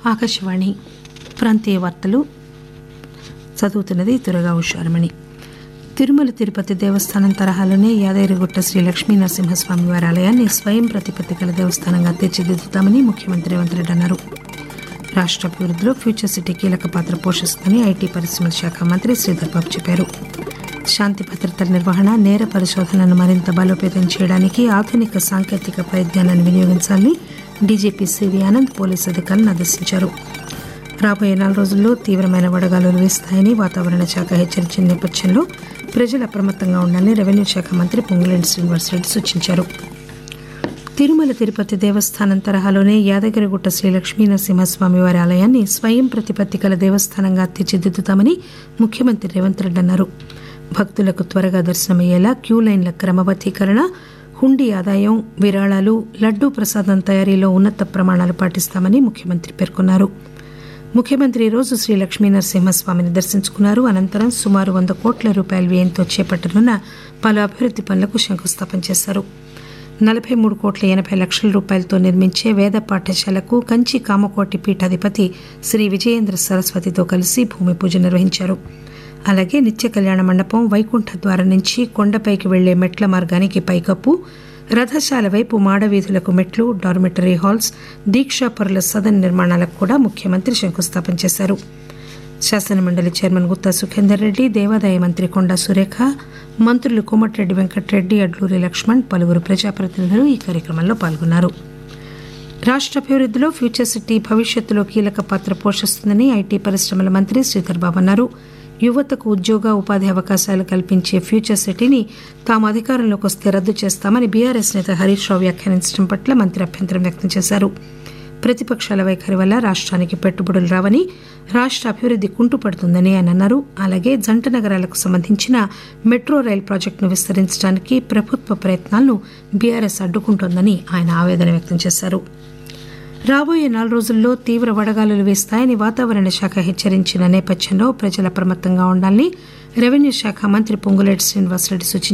ఆకాశవాణి ప్రాంతీయ వార్తలు చదువుతున్నది దురగా ఉషారమణి తిరుమల తిరుపతి దేవస్థానం తరహాలోనే యాదగిరిగుట్ట శ్రీ లక్ష్మీ నరసింహస్వామి వారి ఆలయాన్ని స్వయం ప్రతిపత్తి గల దేవస్థానంగా తీర్చిదిద్దుతామని ముఖ్యమంత్రి రేవంత్ రెడ్డి అన్నారు రాష్ట అభివృద్ధిలో ఫ్యూచర్ సిటీ కీలక పాత్ర పోషిస్తుందని ఐటీ పరిశ్రమల శాఖ మంత్రి శ్రీధర్ బాబు చెప్పారు శాంతి భద్రతల నిర్వహణ నేర పరిశోధనను మరింత బలోపేతం చేయడానికి ఆధునిక సాంకేతిక పరిజ్ఞానాన్ని వినియోగించాలని డీజీపీ సివి ఆనంద్ పోలీసు అధికారులను ఆదేశించారు రాబోయే నాలుగు రోజుల్లో తీవ్రమైన వడగాలులు వీస్తాయని వాతావరణ శాఖ హెచ్చరించిన నేపథ్యంలో ప్రజలు అప్రమత్తంగా ఉండాలని రెవెన్యూ శాఖ మంత్రి పొంగులేని శ్రీనివాసరెడ్డి సూచించారు తిరుమల తిరుపతి దేవస్థానం తరహాలోనే యాదగిరిగుట్ట శ్రీ లక్ష్మీ నరసింహస్వామి వారి ఆలయాన్ని స్వయం ప్రతిపత్తి గల దేవస్థానంగా తీర్చిదిద్దుతామని ముఖ్యమంత్రి రేవంత్ రెడ్డి అన్నారు భక్తులకు త్వరగా దర్శనమయ్యేలా క్యూ లైన్ల క్రమబద్దీకరణ హుండీ ఆదాయం విరాళాలు లడ్డూ ప్రసాదం తయారీలో ఉన్నత ప్రమాణాలు పాటిస్తామని ముఖ్యమంత్రి పేర్కొన్నారు ముఖ్యమంత్రి ఈరోజు శ్రీ లక్ష్మీ నరసింహస్వామిని దర్శించుకున్నారు అనంతరం సుమారు వంద కోట్ల రూపాయల వ్యయంతో చేపట్టనున్న పలు అభివృద్ది పనులకు శంకుస్థాపన చేశారు నలభై మూడు కోట్ల ఎనభై లక్షల రూపాయలతో నిర్మించే వేద పాఠశాలకు కంచి కామకోటి పీఠాధిపతి శ్రీ విజయేంద్ర సరస్వతితో కలిసి భూమి పూజ నిర్వహించారు అలాగే నిత్య కళ్యాణ మండపం వైకుంఠ ద్వారం నుంచి కొండపైకి వెళ్లే మెట్ల మార్గానికి పైకప్పు రథశాల వైపు మాడవీధులకు మెట్లు డార్మెటరీ హాల్స్ దీక్షాపరుల సదన్ నిర్మాణాలకు కూడా ముఖ్యమంత్రి శంకుస్థాపన చేశారు శాసనమండలి చైర్మన్ గుత్తా సుఖేందర్ రెడ్డి దేవాదాయ మంత్రి కొండా సురేఖ మంత్రులు కోమటిరెడ్డి వెంకటరెడ్డి అడ్లూరి లక్ష్మణ్ పలువురు ప్రజాప్రతినిధులు ఈ కార్యక్రమంలో పాల్గొన్నారు రాష్ట్ర అభివృద్ధిలో ఫ్యూచర్ సిటీ భవిష్యత్తులో కీలక పాత్ర పోషిస్తుందని ఐటీ పరిశ్రమల మంత్రి శ్రీధర్ బాబు అన్నారు యువతకు ఉద్యోగ ఉపాధి అవకాశాలు కల్పించే ఫ్యూచర్ సిటీని తాము అధికారంలోకి వస్తే రద్దు చేస్తామని బీఆర్ఎస్ నేత హరీష్ రావు వ్యాఖ్యానించడం పట్ల మంత్రి అభ్యంతరం వ్యక్తం చేశారు ప్రతిపక్షాల వైఖరి వల్ల రాష్ట్రానికి పెట్టుబడులు రావని రాష్ట్ర అభివృద్ధి కుంటుపడుతుందని ఆయన అన్నారు అలాగే జంట నగరాలకు సంబంధించిన మెట్రో రైల్ ప్రాజెక్టును విస్తరించడానికి ప్రభుత్వ ప్రయత్నాలను బీఆర్ఎస్ అడ్డుకుంటోందని ఆయన ఆవేదన వ్యక్తం చేశారు రాబోయే నాలుగు రోజుల్లో తీవ్ర వడగాలులు వీస్తాయని వాతావరణ శాఖ హెచ్చరించిన నేపథ్యంలో ప్రజలు అప్రమత్తంగా ఉండాలని రెవెన్యూ శాఖ మంత్రి పొంగులేటి శ్రీనివాసరెడ్డి సూచించారు